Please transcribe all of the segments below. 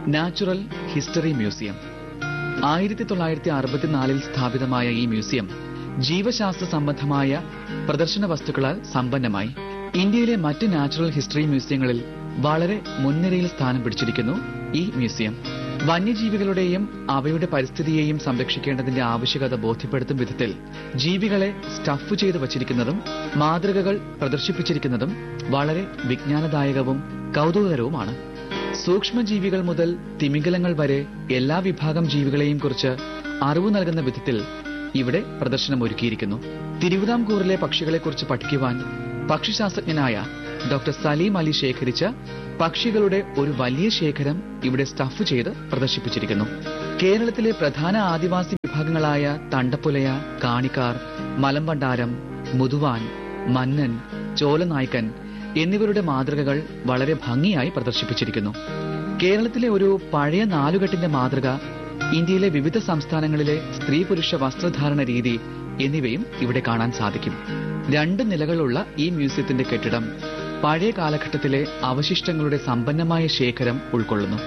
natural history museum ആയിരത്തി തൊള്ളായിരത്തി അറുപത്തിനാലിൽ സ്ഥാപിതമായ ഈ മ്യൂസിയം ജീവശാസ്ത്ര സംബന്ധമായ പ്രദർശന വസ്തുക്കളാൽ സമ്പന്നമായി ഇന്ത്യയിലെ മറ്റ് നാച്ചുറൽ ഹിസ്റ്ററി മ്യൂസിയങ്ങളിൽ വളരെ മുൻനിരയിൽ സ്ഥാനം പിടിച്ചിരിക്കുന്നു ഈ മ്യൂസിയം വന്യജീവികളുടെയും അവയുടെ പരിസ്ഥിതിയെയും സംരക്ഷിക്കേണ്ടതിന്റെ ആവശ്യകത ബോധ്യപ്പെടുത്തും വിധത്തിൽ ജീവികളെ സ്റ്റഫ് ചെയ്ത് വച്ചിരിക്കുന്നതും മാതൃകകൾ പ്രദർശിപ്പിച്ചിരിക്കുന്നതും വളരെ വിജ്ഞാനദായകവും കൗതുകകരവുമാണ് സൂക്ഷ്മജീവികൾ മുതൽ തിമിംഗലങ്ങൾ വരെ എല്ലാ വിഭാഗം ജീവികളെയും കുറിച്ച് അറിവ് നൽകുന്ന വിധത്തിൽ ഇവിടെ പ്രദർശനം ഒരുക്കിയിരിക്കുന്നു തിരുവിതാംകൂറിലെ പക്ഷികളെക്കുറിച്ച് പഠിക്കുവാൻ പക്ഷിശാസ്ത്രജ്ഞനായ ഡോക്ടർ സലീം അലി ശേഖരിച്ച പക്ഷികളുടെ ഒരു വലിയ ശേഖരം ഇവിടെ സ്റ്റഫ് ചെയ്ത് പ്രദർശിപ്പിച്ചിരിക്കുന്നു കേരളത്തിലെ പ്രധാന ആദിവാസി വിഭാഗങ്ങളായ തണ്ടപ്പുലയ കാണിക്കാർ മലമ്പണ്ടാരം മുതുവാൻ മന്നൻ ചോലനായ്ക്കൻ എന്നിവരുടെ മാതൃകകൾ വളരെ ഭംഗിയായി പ്രദർശിപ്പിച്ചിരിക്കുന്നു കേരളത്തിലെ ഒരു പഴയ നാലുകെട്ടിന്റെ മാതൃക ഇന്ത്യയിലെ വിവിധ സംസ്ഥാനങ്ങളിലെ സ്ത്രീ പുരുഷ വസ്ത്രധാരണ രീതി എന്നിവയും ഇവിടെ കാണാൻ സാധിക്കും രണ്ട് നിലകളുള്ള ഈ മ്യൂസിയത്തിന്റെ കെട്ടിടം പഴയ കാലഘട്ടത്തിലെ അവശിഷ്ടങ്ങളുടെ സമ്പന്നമായ ശേഖരം ഉൾക്കൊള്ളുന്നു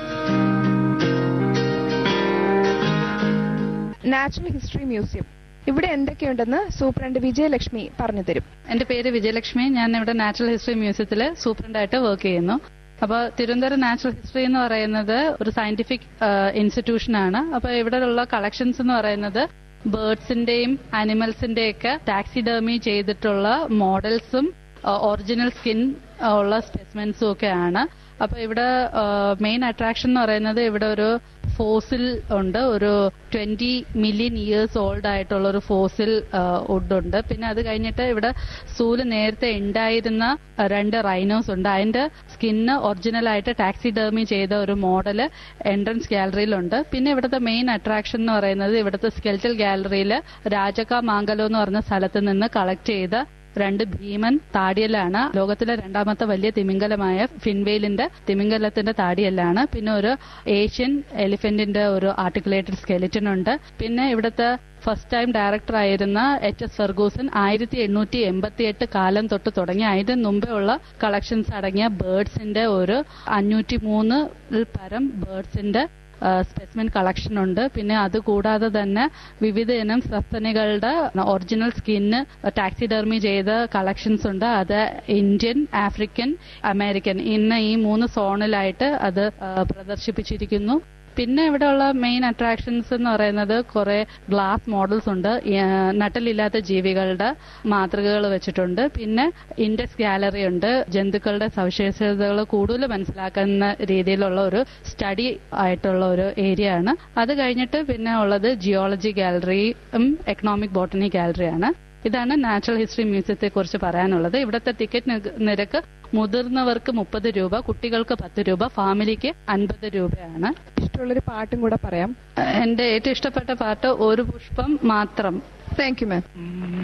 നാച്ചുറൽ ഹിസ്റ്ററി മ്യൂസിയം ഇവിടെ എന്തൊക്കെയുണ്ടെന്ന് സൂപ്രണ്ട് വിജയലക്ഷ്മി പറഞ്ഞു തരും എന്റെ പേര് വിജയലക്ഷ്മി ഞാൻ ഇവിടെ നാച്ചുറൽ ഹിസ്റ്ററി മ്യൂസിയത്തിൽ സൂപ്രണ്ടായിട്ട് വർക്ക് ചെയ്യുന്നു അപ്പോൾ തിരുവനന്തപുരം നാച്ചുറൽ ഹിസ്റ്ററി എന്ന് പറയുന്നത് ഒരു സയന്റിഫിക് ഇൻസ്റ്റിറ്റ്യൂഷൻ ആണ് അപ്പോൾ ഇവിടെയുള്ള കളക്ഷൻസ് എന്ന് പറയുന്നത് ബേർഡ്സിന്റെയും ആനിമൽസിന്റെയൊക്കെ ടാക്സിഡേമി ചെയ്തിട്ടുള്ള മോഡൽസും ഒറിജിനൽ സ്കിൻ ഉള്ള സ്പെസിമെന്റ്സും ഒക്കെ അപ്പൊ ഇവിടെ മെയിൻ അട്രാക്ഷൻ എന്ന് പറയുന്നത് ഇവിടെ ഒരു ഫോസിൽ ഉണ്ട് ഒരു ട്വന്റി മില്യൺ ഇയേഴ്സ് ഓൾഡ് ആയിട്ടുള്ള ഒരു ഫോസിൽ വുഡ് ഉണ്ട് പിന്നെ അത് കഴിഞ്ഞിട്ട് ഇവിടെ സൂല് നേരത്തെ ഉണ്ടായിരുന്ന രണ്ട് റൈനോസ് ഉണ്ട് അതിന്റെ സ്കിന്ന് ഒറിജിനൽ ആയിട്ട് ടാക്സിഡേമി ചെയ്ത ഒരു മോഡല് എൻട്രൻസ് ഗാലറിയിലുണ്ട് പിന്നെ ഇവിടുത്തെ മെയിൻ അട്രാക്ഷൻ എന്ന് പറയുന്നത് ഇവിടുത്തെ സ്കെൽറ്റൽ ഗാലറിയിൽ രാജക മാങ്കലോ എന്ന് പറഞ്ഞ സ്ഥലത്ത് നിന്ന് കളക്ട് ചെയ്ത രണ്ട് ഭീമൻ താടിയലാണ് ലോകത്തിലെ രണ്ടാമത്തെ വലിയ തിമിംഗലമായ ഫിൻവെയിലിന്റെ തിമിംഗലത്തിന്റെ താടിയല്ലാണ് പിന്നെ ഒരു ഏഷ്യൻ എലിഫന്റിന്റെ ഒരു ആർട്ടിക്കുലേറ്റഡ് സ്കെലിറ്റൻ ഉണ്ട് പിന്നെ ഇവിടുത്തെ ഫസ്റ്റ് ടൈം ഡയറക്ടർ ആയിരുന്ന എച്ച് എസ് ഫെർഗൂസൻ ആയിരത്തി എണ്ണൂറ്റി എൺപത്തി എട്ട് കാലം തൊട്ട് തുടങ്ങി അതിന് മുമ്പേ ഉള്ള കളക്ഷൻസ് അടങ്ങിയ ബേർഡ്സിന്റെ ഒരു അഞ്ഞൂറ്റി മൂന്ന് പരം ബേർഡ്സിന്റെ സ്പെസിമെൻ കളക്ഷൻ ഉണ്ട് പിന്നെ അതുകൂടാതെ തന്നെ വിവിധ ഇനം സസ്തനികളുടെ ഒറിജിനൽ സ്കിന്ന് ടാക്സിഡെർമി ചെയ്ത കളക്ഷൻസ് ഉണ്ട് അത് ഇന്ത്യൻ ആഫ്രിക്കൻ അമേരിക്കൻ ഇന്ന് ഈ മൂന്ന് സോണിലായിട്ട് അത് പ്രദർശിപ്പിച്ചിരിക്കുന്നു പിന്നെ ഇവിടെയുള്ള മെയിൻ അട്രാക്ഷൻസ് എന്ന് പറയുന്നത് കുറെ ഗ്ലാസ് മോഡൽസ് ഉണ്ട് നട്ടലില്ലാത്ത ജീവികളുടെ മാതൃകകൾ വെച്ചിട്ടുണ്ട് പിന്നെ ഇൻഡെക്സ് ഗാലറി ഉണ്ട് ജന്തുക്കളുടെ സവിശേഷതകൾ കൂടുതൽ മനസ്സിലാക്കുന്ന രീതിയിലുള്ള ഒരു സ്റ്റഡി ആയിട്ടുള്ള ഒരു ഏരിയ ആണ് അത് കഴിഞ്ഞിട്ട് പിന്നെ ഉള്ളത് ജിയോളജി ഗാലറിയും എക്കണോമിക് ബോട്ടണി ഗാലറിയാണ് ഇതാണ് നാച്ചുറൽ ഹിസ്റ്ററി മ്യൂസിയത്തെ കുറിച്ച് പറയാനുള്ളത് ഇവിടുത്തെ ടിക്കറ്റ് നിരക്ക് മുതിർന്നവർക്ക് മുപ്പത് രൂപ കുട്ടികൾക്ക് പത്ത് രൂപ ഫാമിലിക്ക് അൻപത് രൂപയാണ് ഇഷ്ടമുള്ളൊരു പാട്ടും കൂടെ പറയാം എന്റെ ഏറ്റവും ഇഷ്ടപ്പെട്ട പാട്ട് ഒരു പുഷ്പം മാത്രം താങ്ക് യു മാം